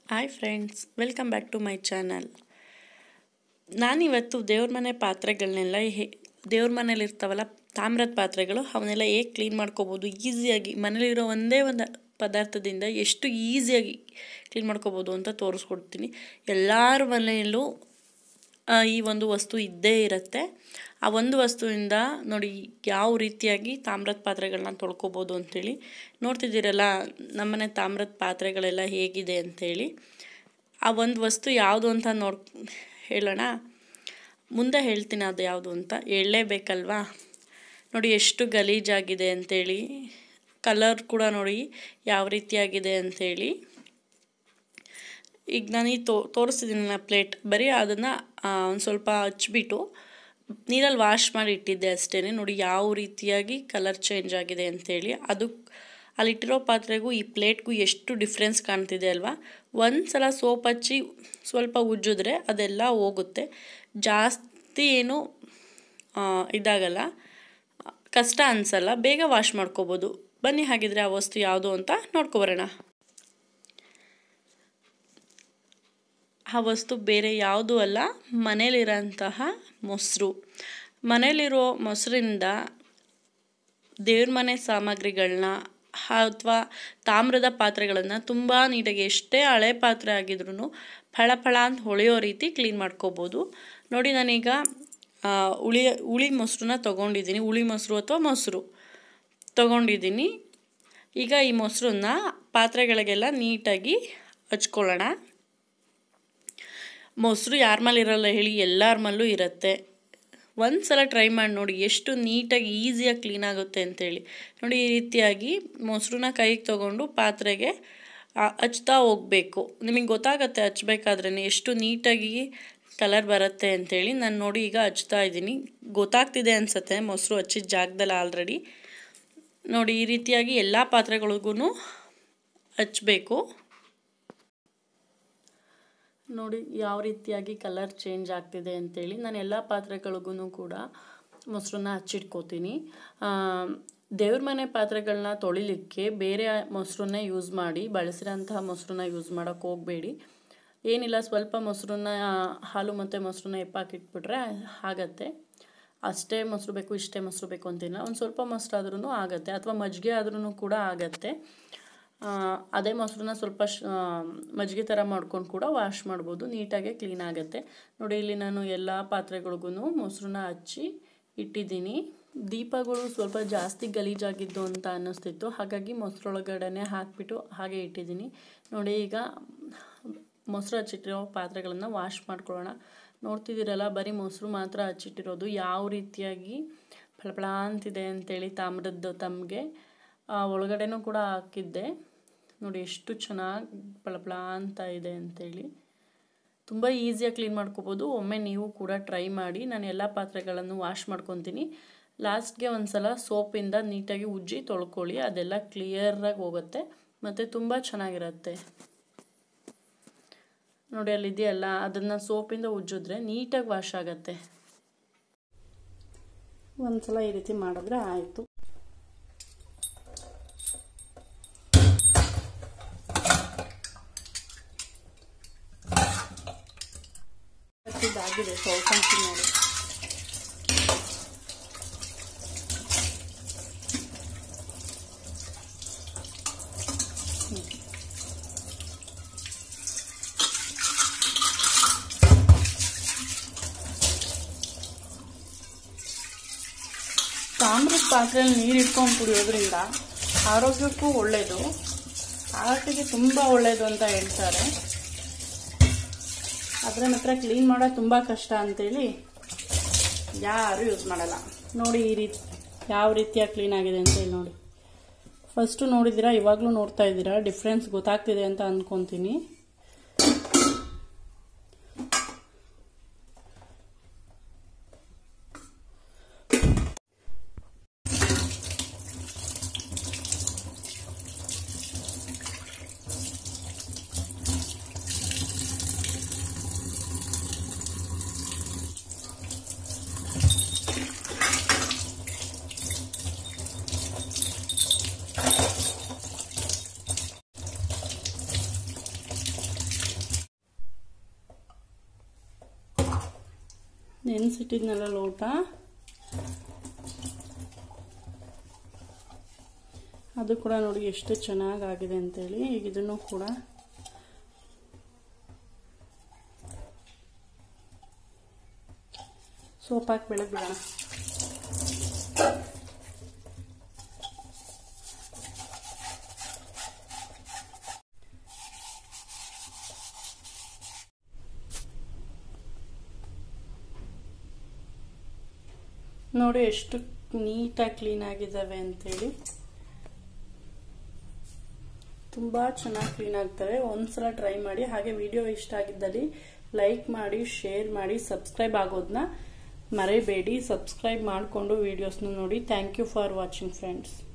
hi friends welcome back to my channel ನಾನಿವತ್ತು ದೇವ್ರ ಮನೆ ಪಾತ್ರೆಗಳನ್ನೆಲ್ಲ ಹೇ ದೇವ್ರ ಮನೇಲಿ ಇರ್ತಾವಲ್ಲ ತಾಮ್ರದ ಪಾತ್ರೆಗಳು ಅವನ್ನೆಲ್ಲ ಹೇಗೆ ಕ್ಲೀನ್ ಮಾಡ್ಕೋಬೋದು ಈಸಿಯಾಗಿ ಮನೇಲಿರೋ ಒಂದೇ ಒಂದು ಪದಾರ್ಥದಿಂದ ಎಷ್ಟು ಈಸಿಯಾಗಿ ಕ್ಲೀನ್ ಮಾಡ್ಕೋಬೋದು ಅಂತ ತೋರಿಸ್ಕೊಡ್ತೀನಿ ಎಲ್ಲರ ಮನೆಯಲ್ಲೂ ಆ, ಈ ಒಂದು ವಸ್ತು ಇದ್ದೇ ಇರುತ್ತೆ ಆ ಒಂದು ವಸ್ತುವಿಂದ ನೋಡಿ ಯಾವ ರೀತಿಯಾಗಿ ತಾಮ್ರದ ಪಾತ್ರೆಗಳನ್ನ ತೊಳ್ಕೊಬೋದು ಅಂತೇಳಿ ನೋಡ್ತಿದ್ದೀರಲ್ಲ ನಮ್ಮನೆ ತಾಮ್ರದ ಪಾತ್ರೆಗಳೆಲ್ಲ ಹೇಗಿದೆ ಅಂತೇಳಿ ಆ ಒಂದು ವಸ್ತು ಯಾವುದು ಅಂತ ನೋಡ್ ಹೇಳೋಣ ಮುಂದೆ ಹೇಳ್ತೀನಿ ಅದು ಯಾವುದು ಅಂತ ಹೇಳಲೇಬೇಕಲ್ವಾ ನೋಡಿ ಎಷ್ಟು ಗಲೀಜಾಗಿದೆ ಅಂತೇಳಿ ಕಲರ್ ಕೂಡ ನೋಡಿ ಯಾವ ರೀತಿಯಾಗಿದೆ ಅಂತೇಳಿ ಈಗ ನಾನು ಈ ತೋ ತೋರಿಸ್ತಿದ್ದೀನಲ್ಲ ಪ್ಲೇಟ್ ಬರೀ ಅದನ್ನು ಒಂದು ಸ್ವಲ್ಪ ಹಚ್ಬಿಟ್ಟು ನೀರಲ್ಲಿ ವಾಶ್ ಮಾಡಿ ಇಟ್ಟಿದ್ದೆ ಅಷ್ಟೇ ನೋಡಿ ಯಾವ ರೀತಿಯಾಗಿ ಕಲರ್ ಚೇಂಜ್ ಆಗಿದೆ ಅಂತೇಳಿ ಅದು ಅಲ್ಲಿಟ್ಟಿರೋ ಪಾತ್ರೆಗೂ ಈ ಪ್ಲೇಟ್ಗೂ ಎಷ್ಟು ಡಿಫ್ರೆನ್ಸ್ ಕಾಣ್ತಿದೆ ಅಲ್ವಾ ಒಂದು ಸಲ ಸೋಪ್ ಹಚ್ಚಿ ಸ್ವಲ್ಪ ಉಜ್ಜಿದ್ರೆ ಅದೆಲ್ಲ ಹೋಗುತ್ತೆ ಜಾಸ್ತಿ ಏನು ಆ, ಇದಾಗಲ್ಲ ಕಷ್ಟ ಅನಿಸಲ್ಲ ಬೇಗ ವಾಶ್ ಮಾಡ್ಕೋಬೋದು ಬನ್ನಿ ಹಾಗಿದ್ರೆ ಆ ವಸ್ತು ಯಾವುದು ಅಂತ ನೋಡ್ಕೊಬರೋಣ ಆ ವಸ್ತು ಬೇರೆ ಯಾವುದೂ ಅಲ್ಲ ಮನೇಲಿರೋಂತಹ ಮೊಸರು ಮನೇಲಿರೋ ಮೊಸರಿಂದ ದೇವ್ರ ಮನೆ ಸಾಮಗ್ರಿಗಳನ್ನ ಅಥವಾ ತಾಮ್ರದ ಪಾತ್ರೆಗಳನ್ನು ತುಂಬ ನೀಟಾಗಿ ಎಷ್ಟೇ ಹಳೆ ಪಾತ್ರೆ ಆಗಿದ್ರೂ ಫಳ ಫಳ ಅಂತ ಹೊಳೆಯೋ ರೀತಿ ಕ್ಲೀನ್ ಮಾಡ್ಕೋಬೋದು ನೋಡಿ ನಾನೀಗ ಆ, ಹುಳಿ ಹುಳಿ ಮೊಸರನ್ನ ತೊಗೊಂಡಿದ್ದೀನಿ ಹುಳಿ ಮೊಸರು ಅಥವಾ ಮೊಸರು ತೊಗೊಂಡಿದ್ದೀನಿ ಈಗ ಈ ಮೊಸರನ್ನ ಪಾತ್ರೆಗಳಿಗೆಲ್ಲ ನೀಟಾಗಿ ಹಚ್ಕೊಳ್ಳೋಣ ಮೊಸರು ಯಾರ ಮೇಲೆ ಇರಲ್ಲ ಹೇಳಿ ಎಲ್ಲರ ಮೇಲೂ ಇರುತ್ತೆ ಒಂದು ಸಲ ಟ್ರೈ ಮಾಡಿ ನೋಡಿ ಎಷ್ಟು ನೀಟಾಗಿ ಈಸಿಯಾಗಿ ಕ್ಲೀನ್ ಆಗುತ್ತೆ ಅಂತೇಳಿ ನೋಡಿ ಈ ರೀತಿಯಾಗಿ ಮೊಸರನ್ನ ಕೈಗೆ ತೊಗೊಂಡು ಪಾತ್ರೆಗೆ ಆ, ಹಚ್ತಾ ಹೋಗಬೇಕು ನಿಮಗೆ ಗೊತ್ತಾಗತ್ತೆ ಹಚ್ಬೇಕಾದ್ರೇ ಎಷ್ಟು ನೀಟಾಗಿ ಕಲರ್ ಬರುತ್ತೆ ಅಂತೇಳಿ ನಾನು ನೋಡಿ ಈಗ ಹಚ್ತಾ ಇದ್ದೀನಿ ಗೊತ್ತಾಗ್ತಿದೆ ಅನಿಸುತ್ತೆ ಮೊಸರು ಹಚ್ಚಿದ ಜಾಗದಲ್ಲಿ ಆಲ್ರೆಡಿ ನೋಡಿ ಈ ರೀತಿಯಾಗಿ ಎಲ್ಲ ಪಾತ್ರೆಗಳಿಗೂ ಹಚ್ಚಬೇಕು ನೋಡಿ ಯಾವ ರೀತಿಯಾಗಿ ಕಲರ್ ಚೇಂಜ್ ಆಗ್ತಿದೆ ಅಂತೇಳಿ ನಾನು ಎಲ್ಲ ಪಾತ್ರೆಗಳಿಗೂ ಕೂಡ ಮೊಸರನ್ನ ಹಚ್ಚಿಟ್ಕೋತೀನಿ ದೇವ್ರ ಮನೆ ಪಾತ್ರೆಗಳನ್ನ ತೊಳಿಲಿಕ್ಕೆ ಬೇರೆ ಮೊಸರನ್ನೇ ಯೂಸ್ ಮಾಡಿ ಬಳಸಿರೋಂತಹ ಮೊಸರನ್ನ ಯೂಸ್ ಮಾಡೋಕ್ಕೆ ಹೋಗಬೇಡಿ ಏನಿಲ್ಲ ಸ್ವಲ್ಪ ಮೊಸರನ್ನ ಹಾಲು ಮತ್ತು ಮೊಸರನ್ನ ಎಪ್ಪಾಕಿಟ್ಬಿಟ್ರೆ ಆಗತ್ತೆ ಅಷ್ಟೇ ಮೊಸರು ಬೇಕು ಇಷ್ಟೇ ಮೊಸರು ಬೇಕು ಅಂತಿಲ್ಲ ಒಂದು ಸ್ವಲ್ಪ ಮೊಸರು ಆದ್ರೂ ಆಗತ್ತೆ ಅಥವಾ ಮಜ್ಜಿಗೆ ಆದ್ರೂ ಕೂಡ ಆಗತ್ತೆ ಆ, ಅದೇ ಮೊಸರನ್ನ ಸ್ವಲ್ಪ ಶ್ ಆ, ಮಜ್ಜಿಗೆ ಥರ ಮಾಡ್ಕೊಂಡು ಕೂಡ ವಾಶ್ ಮಾಡ್ಬೋದು ನೀಟಾಗೆ ಕ್ಲೀನ್ ಆಗುತ್ತೆ ನೋಡಿ ಇಲ್ಲಿ ನಾನು ಎಲ್ಲ ಪಾತ್ರೆಗಳಿಗೂ ಮೊಸರನ್ನ ಹಚ್ಚಿ ಇಟ್ಟಿದ್ದೀನಿ ದೀಪಗಳು ಸ್ವಲ್ಪ ಜಾಸ್ತಿ ಗಲೀಜಾಗಿದ್ದು ಅಂತ ಅನ್ನಿಸ್ತಿತ್ತು ಹಾಗಾಗಿ ಮೊಸರೊಳಗಡೆನೆ ಹಾಕಿಬಿಟ್ಟು ಹಾಗೆ ಇಟ್ಟಿದ್ದೀನಿ ನೋಡಿ ಈಗ ಮೊಸರು ಹಚ್ಚಿಟ್ಟಿರೋ ಪಾತ್ರೆಗಳನ್ನು ವಾಶ್ ಮಾಡ್ಕೊಳ್ಳೋಣ ನೋಡ್ತಿದ್ದೀರಲ್ಲ ಬರೀ ಮೊಸರು ಮಾತ್ರ ಹಚ್ಚಿಟ್ಟಿರೋದು ಯಾವ ರೀತಿಯಾಗಿ ಫಳಫಳ ಅಂತಿದೆ ಅಂತೇಳಿ ತಾಮ್ರದ್ದು ತಮಗೆ ಒಳಗಡೆನೂ ಕೂಡ ಹಾಕಿದ್ದೆ ನೋಡಿ ಎಷ್ಟು ಚೆನ್ನಾಗಿ ಫಳಫಳ ಅಂತ ಇದೆ ಅಂತೇಳಿ ತುಂಬ ಈಸಿಯಾಗಿ ಕ್ಲೀನ್ ಮಾಡ್ಕೋಬೋದು ಒಮ್ಮೆ ನೀವು ಕೂಡ ಟ್ರೈ ಮಾಡಿ ನಾನು ಎಲ್ಲ ಪಾತ್ರೆಗಳನ್ನು ವಾಶ್ ಮಾಡ್ಕೊತೀನಿ ಲಾಸ್ಟ್ಗೆ ಒಂದು ಸಲ ಸೋಪಿಂದ ನೀಟಾಗಿ ಉಜ್ಜಿ ತೊಳ್ಕೊಳ್ಳಿ ಅದೆಲ್ಲ ಕ್ಲಿಯರಾಗಿ ಹೋಗುತ್ತೆ ಮತ್ತು ತುಂಬ ಚೆನ್ನಾಗಿರುತ್ತೆ ನೋಡಿ ಅಲ್ಲಿದೆಯಲ್ಲ ಅದನ್ನು ಸೋಪಿಂದ ಉಜ್ಜಿದ್ರೆ ನೀಟಾಗಿ ವಾಶ್ ಆಗುತ್ತೆ ಒಂದ್ಸಲ ಈ ರೀತಿ ಮಾಡಿದ್ರೆ ಆಯಿತು ಇದಾಗಿದೆ ಸ್ವಲ್ಪ ನೋಡಿ ತಾಮ್ರದ ಪಾತ್ರೆಯಲ್ಲಿ ನೀರು ಇಟ್ಕೊಂಡು ಕುಡಿಯೋದ್ರಿಂದ ಆರೋಗ್ಯಕ್ಕೂ ಒಳ್ಳೆಯದು ಆರೋಗ್ಯಕ್ಕೆ ತುಂಬ ಒಳ್ಳೆಯದು ಅಂತ ಹೇಳ್ತಾರೆ ಆದರೆ ಮಾತ್ರ ಕ್ಲೀನ್ ಮಾಡೋದು ತುಂಬ ಕಷ್ಟ ಅಂತೇಳಿ ಯಾರು ಯೂಸ್ ಮಾಡಲ್ಲ ನೋಡಿ ಈ ರೀತಿ ಯಾವ ರೀತಿಯಾಗಿ ಕ್ಲೀನ್ ಆಗಿದೆ ಅಂತೇಳಿ ನೋಡಿ ಫಸ್ಟು ನೋಡಿದ್ದೀರಾ ಇವಾಗಲೂ ನೋಡ್ತಾ ಇದ್ದೀರಾ ಡಿಫ್ರೆನ್ಸ್ ಗೊತ್ತಾಗ್ತಿದೆ ಅಂತ ಅಂದ್ಕೊತೀನಿ ನೆನೆಸಿಟ್ಟಿದ್ನಲ್ಲ ಲೋಟ ಅದು ಕೂಡ ನೋಡಿ ಎಷ್ಟು ಚೆನ್ನಾಗಾಗಿದೆ ಅಂತೇಳಿ ಈಗ ಇದನ್ನು ಕೂಡ ಸೋಪ್ ಹಾಕಿ ಬೆಳಗ್ಗೆ ಬಿಡೋಣ ನೋಡಿ ಎಷ್ಟು ನೀಟಾಗಿ ಕ್ಲೀನ್ ಆಗಿದ್ದಾವೆ ಅಂತೇಳಿ ತುಂಬ ಚೆನ್ನಾಗಿ ಕ್ಲೀನ್ ಆಗ್ತವೆ ಒಂದ್ಸಲ ಟ್ರೈ ಮಾಡಿ ಹಾಗೆ ವಿಡಿಯೋ ಇಷ್ಟ ಆಗಿದ್ದಲ್ಲಿ ಲೈಕ್ ಮಾಡಿ ಶೇರ್ ಮಾಡಿ ಸಬ್ಸ್ಕ್ರೈಬ್ ಆಗೋದನ್ನ ಮರೆಯಬೇಡಿ ಸಬ್ಸ್ಕ್ರೈಬ್ ಮಾಡಿಕೊಂಡು ವಿಡಿಯೋಸ್ನ ನೋಡಿ thank you for watching friends